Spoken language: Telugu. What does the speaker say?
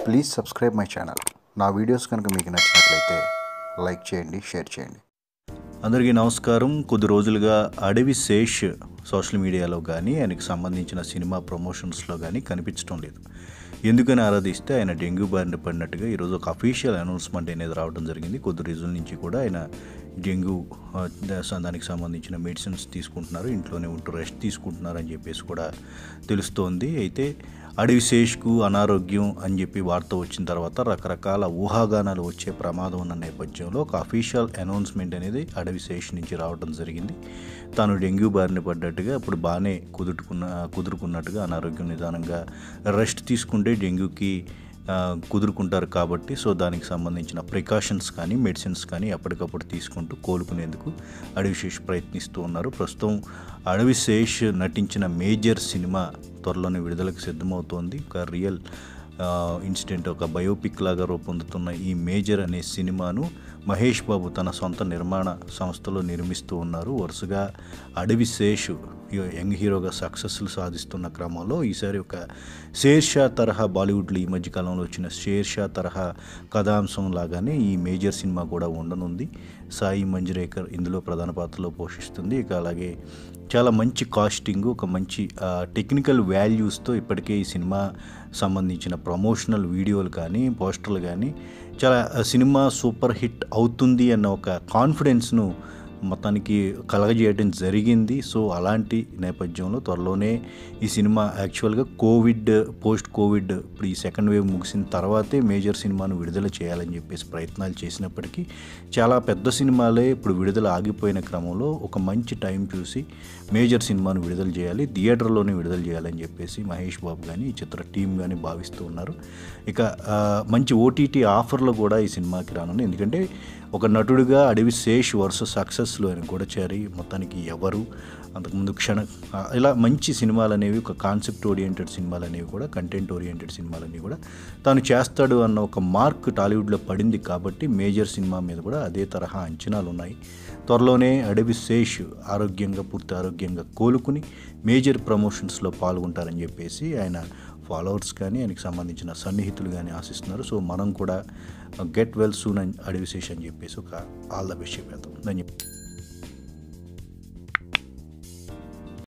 ప్లీజ్ సబ్స్క్రైబ్ మై ఛానల్ నా వీడియోస్ కనుక మీకు నచ్చినట్లయితే లైక్ చేయండి షేర్ చేయండి అందరికీ నమస్కారం కొద్ది రోజులుగా అడవి శేష్ సోషల్ మీడియాలో కానీ ఆయనకు సంబంధించిన సినిమా ప్రమోషన్స్లో కానీ కనిపించడం లేదు ఎందుకని ఆరాధిస్తే ఆయన డెంగ్యూ బారిన పడినట్టుగా ఈరోజు ఒక అఫీషియల్ అనౌన్స్మెంట్ అనేది రావడం జరిగింది కొద్ది రోజుల నుంచి కూడా ఆయన డెంగ్యూ ఆ, దా- దానికి సంబంధించిన మెడిసిన్స్ తీసుకుంటున్నారు ఇంట్లోనే ఉంటూ రెస్ట్ తీసుకుంటున్నారు అని చెప్పేసి కూడా తెలుస్తోంది అయితే అడవి శేష్కు అనారోగ్యం అని చెప్పి వార్త వచ్చిన తర్వాత రకరకాల ఊహాగానాలు వచ్చే ప్రమాదం ఉన్న నేపథ్యంలో ఒక అఫీషియల్ అనౌన్స్మెంట్ అనేది అడవి శేష్ నుంచి రావడం జరిగింది తాను డెంగ్యూ బారిన పడ్డట్టుగా ఇప్పుడు బాగానే కుదురుకున్న కుదురుకున్నట్టుగా అనారోగ్యం నిదానంగా రెస్ట్ తీసుకుంటే డెంగ్యూకి ఆ, కుదురుకుంటారు కాబట్టి సో దానికి సంబంధించిన ప్రికాషన్స్ కానీ మెడిసిన్స్ కానీ ఎప్పటికప్పుడు తీసుకుంటూ కోలుకునేందుకు అడవి శేష్ ప్రయత్నిస్తూ ఉన్నారు ప్రస్తుతం అడవి శేష్ నటించిన మేజర్ సినిమా త్వరలోనే విడుదలకు సిద్ధమవుతోంది ఒక రియల్ ఇన్సిడెంట్ ఒక బయోపిక్ లాగా రూపొందుతున్న ఈ మేజర్ అనే సినిమాను మహేష్ బాబు తన సొంత నిర్మాణ సంస్థలో నిర్మిస్తూ ఉన్నారు వరుసగా అడవి శేషు యంగ్ హీరోగా సక్సెస్లు సాధిస్తున్న క్రమంలో ఈసారి ఒక షేర్షా తరహా బాలీవుడ్లో ఈ మధ్య కాలంలో వచ్చిన షేర్షా తరహా కథాంశం లాగానే ఈ మేజర్ సినిమా కూడా ఉండనుంది సాయి మంజరేకర్ ఇందులో ప్రధాన పాత్రలో పోషిస్తుంది ఇక అలాగే చాలా మంచి కాస్టింగ్ ఒక మంచి టెక్నికల్ వాల్యూస్తో ఇప్పటికే ఈ సినిమా సంబంధించిన ప్రమోషనల్ వీడియోలు కానీ పోస్టర్లు కానీ చాలా ఆ, సినిమా సూపర్ హిట్ అవుతుంది అన్న ఒక కాన్ఫిడెన్స్ను మొత్తానికి కలగజేయడం జరిగింది సో అలాంటి నేపథ్యంలో త్వరలోనే ఈ సినిమా యాక్చువల్గా కోవిడ్ పోస్ట్ కోవిడ్ ఇప్పుడు ఈ సెకండ్ వేవ్ ముగిసిన తర్వాతే మేజర్ సినిమాను విడుదల చేయాలని చెప్పేసి ప్రయత్నాలు చేసినప్పటికీ చాలా పెద్ద సినిమాలే ఇప్పుడు విడుదల ఆగిపోయిన క్రమంలో ఒక మంచి టైం చూసి మేజర్ సినిమాను విడుదల చేయాలి థియేటర్లోనే విడుదల చేయాలని చెప్పేసి మహేష్ బాబు కానీ ఈ చిత్ర టీం కానీ భావిస్తూ ఉన్నారు ఇక ఆ, మంచి ఓటీటీ ఆఫర్లు కూడా ఈ సినిమాకి రానున్నాయి ఎందుకంటే ఒక నటుడిగా అడవి శేష్ వరుస సక్సెస్లు ఆయన గూఢచారి మొత్తానికి ఎవరు అంతకుముందు క్షణ ఆ, ఇలా మంచి సినిమాలు అనేవి ఒక కాన్సెప్ట్ ఓరియంటెడ్ సినిమాలు అనేవి కూడా కంటెంట్ ఓరియంటెడ్ సినిమాలు అనేవి కూడా తాను చేస్తాడు అన్న ఒక మార్క్ టాలీవుడ్లో పడింది కాబట్టి మేజర్ సినిమా మీద కూడా అదే తరహా అంచనాలు ఉన్నాయి త్వరలోనే అడవి శేష్ ఆరోగ్యంగా పూర్తి ఆరోగ్యంగా కోలుకుని మేజర్ ప్రమోషన్స్లో పాల్గొంటారని చెప్పేసి ఆయన ఫాలోవర్స్ కానీ ఆయనకి సంబంధించిన సన్నిహితులు కానీ ఆశిస్తున్నారు సో మనం కూడా గెట్ వెల్ సూన్ అని అడవి శేష్ అని చెప్పేసి ఒక ఆల్ ద బెస్ట్ చెప్పేద్దాం ధన్యవాదాలు